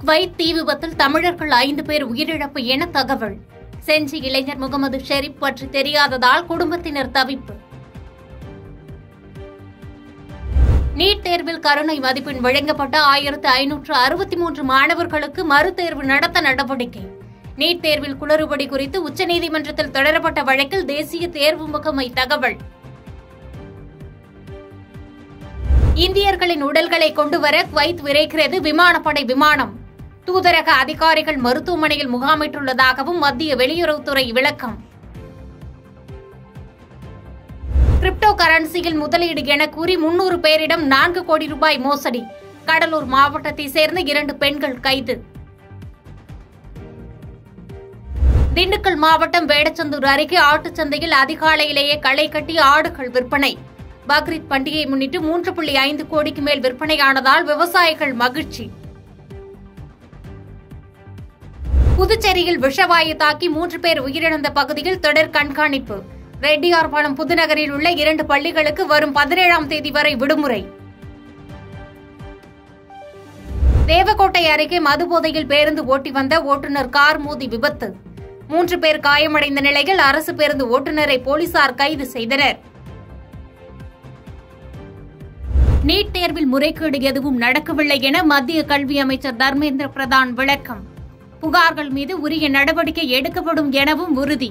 Kuwait தீ விபத்தில் தமிழர்கள் ஐந்து பேர் உயிரிழப்பு என தகவல் செஞ்சி இளைஞர் முகமது ஷெரீப் பற்றி தெரியாததால் குடும்பத்தினர் தவிப்பு நீட் தேர்வில் கருணை மதிப்பெண் வழங்கப்பட்ட ஆயிரத்து ஐநூற்று அறுபத்தி மூன்று மாணவர்களுக்கு மறுதேர்வு நடத்த நடவடிக்கை நீட் தேர்வில் குளறுபடி குறித்து உச்சநீதிமன்றத்தில் தொடரப்பட்ட வழக்கில் தேசிய தேர்வு முகமை தகவல் இந்தியர்களின் உடல்களை கொண்டுவர குவைத் விரைகிறது விமானப்படை விமானம் தூதரக அதிகாரிகள் மருத்துவமனையில் முகாமிட்டுள்ளதாகவும் மத்திய வெளியுறவுத்துறை விளக்கம் கிரிப்டோ கரன்சியில் முதலீடு என கூறி முன்னூறு பேரிடம் நான்கு கோடி ரூபாய் மோசடி கடலூர் மாவட்டத்தை சேர்ந்த இரண்டு பெண்கள் கைது திண்டுக்கல் மாவட்டம் வேடச்சந்தூர் அருகே ஆட்டுச்சந்தையில் அதிகாலையிலேயே களை கட்டி ஆடுகள் விற்பனை பக்ரீத் பண்டிகையை முன்னிட்டு மூன்று புள்ளி ஐந்து கோடிக்கு மேல் விற்பனையானதால் விவசாயிகள் மகிழ்ச்சி புதுச்சேரியில் விஷவாயு தாக்கி மூன்று பேர் உயிரிழந்த பகுதியில் தொடர் கண்காணிப்பு ரெட்டியார்பாளையம் புதுநகரில் உள்ள இரண்டு பள்ளிகளுக்கு வரும் பதினேழாம் தேதி வரை விடுமுறை தேவக்கோட்டை அருகே மதுபோதையில் பேருந்து ஓட்டி வந்த ஓட்டுநர் கார் மோதி விபத்து மூன்று பேர் காயமடைந்த நிலையில் அரசு பேருந்து ஓட்டுநரை போலீசார் கைது செய்தனர் நீட் தேர்வில் முறைகேடு எதுவும் நடக்கவில்லை என மத்திய கல்வி அமைச்சர் தர்மேந்திர பிரதான் விளக்கம் புகார்கள் மீது உரிய நடவடிக்கை எடுக்கப்படும் எனவும் உறுதி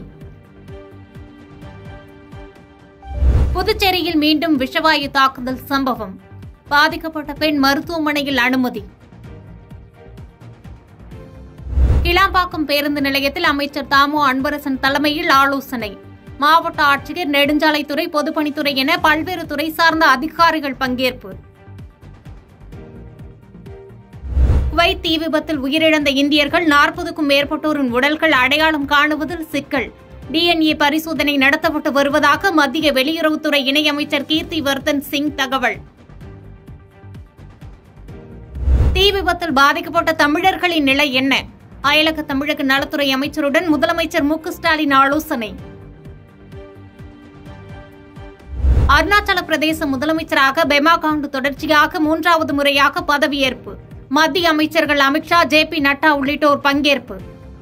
புதுச்சேரியில் மீண்டும் விஷவாயு தாக்குதல் சம்பவம் பாதிக்கப்பட்ட பெண் மருத்துவமனையில் அனுமதி கிளாம்பாக்கம் பேருந்து நிலையத்தில் அமைச்சர் தாமோ அன்பரசன் தலைமையில் ஆலோசனை மாவட்ட ஆட்சியர் நெடுஞ்சாலைத்துறை பொதுப்பணித்துறை என பல்வேறு துறை சார்ந்த அதிகாரிகள் பங்கேற்பு குவைத் தீ விபத்தில் உயிரிழந்த இந்தியர்கள் நாற்பதுக்கும் மேற்பட்டோரின் உடல்கள் அடையாளம் காணுவதில் சிக்கல் டிஎன்ஏ பரிசோதனை நடத்தப்பட்டு வருவதாக மத்திய வெளியுறவுத்துறை இணையமைச்சர் கீர்த்தி வர்தன் சிங் தகவல் தீ விபத்தில் பாதிக்கப்பட்ட தமிழர்களின் நிலை என்ன அயலக தமிழக நலத்துறை அமைச்சருடன் முதலமைச்சர் மு க ஸ்டாலின் ஆலோசனை அருணாச்சல பிரதேச முதலமைச்சராக பெமா காண்டு தொடர்ச்சியாக மூன்றாவது முறையாக பதவியேற்பு மத்திய அமைச்சர்கள் அமித்ஷா ஜே பி நட்டா உள்ளிட்டோர் பங்கேற்பு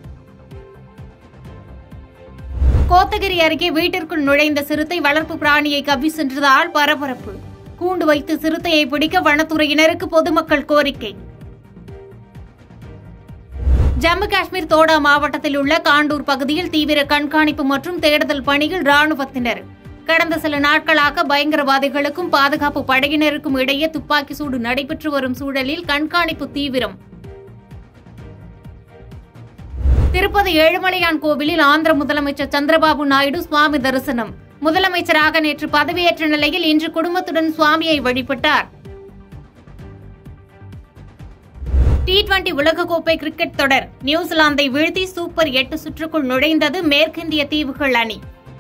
கோத்தகிரி அருகே வீட்டிற்குள் நுழைந்த சிறுத்தை வளர்ப்பு பிராணியை கவ்வி சென்றதால் பரபரப்பு கூண்டு வைத்து சிறுத்தையை பிடிக்க வனத்துறையினருக்கு பொதுமக்கள் கோரிக்கை ஜம்மு காஷ்மீர் தோடா மாவட்டத்தில் உள்ள காண்டூர் பகுதியில் தீவிர கண்காணிப்பு மற்றும் தேடுதல் பணியில் ராணுவத்தினர் கடந்த சில நாட்களாக பயங்கரவாதிகளுக்கும் பாதுகாப்பு படையினருக்கும் இடையே துப்பாக்கி சூடு நடைபெற்று வரும் சூழலில் கண்காணிப்பு தீவிரம் திருப்பதி ஏழுமலையான் கோவிலில் ஆந்திர முதலமைச்சர் சந்திரபாபு நாயுடு சுவாமி தரிசனம் முதலமைச்சராக நேற்று பதவியேற்ற நிலையில் இன்று குடும்பத்துடன் சுவாமியை வழிபட்டார் டி டுவெண்டி உலகக்கோப்பை கிரிக்கெட் தொடர் நியூசிலாந்தை வீழ்த்தி சூப்பர் எட்டு சுற்றுக்குள் நுழைந்தது மேற்கிந்திய தீவுகள் அணி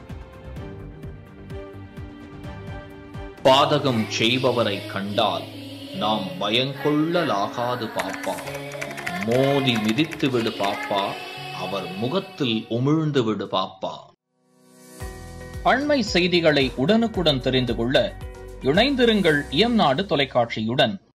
பாதகம் செய்பவரை கண்டால் நாம் பயங்கொள்ளலாகாது பாப்பா மோதி மிதித்து விடு பாப்பா அவர் முகத்தில் உமிழ்ந்து விடு பாப்பா அண்மை செய்திகளை உடனுக்குடன் தெரிந்து கொள்ள இணைந்திருங்கள் இயம்நாடு தொலைக்காட்சியுடன்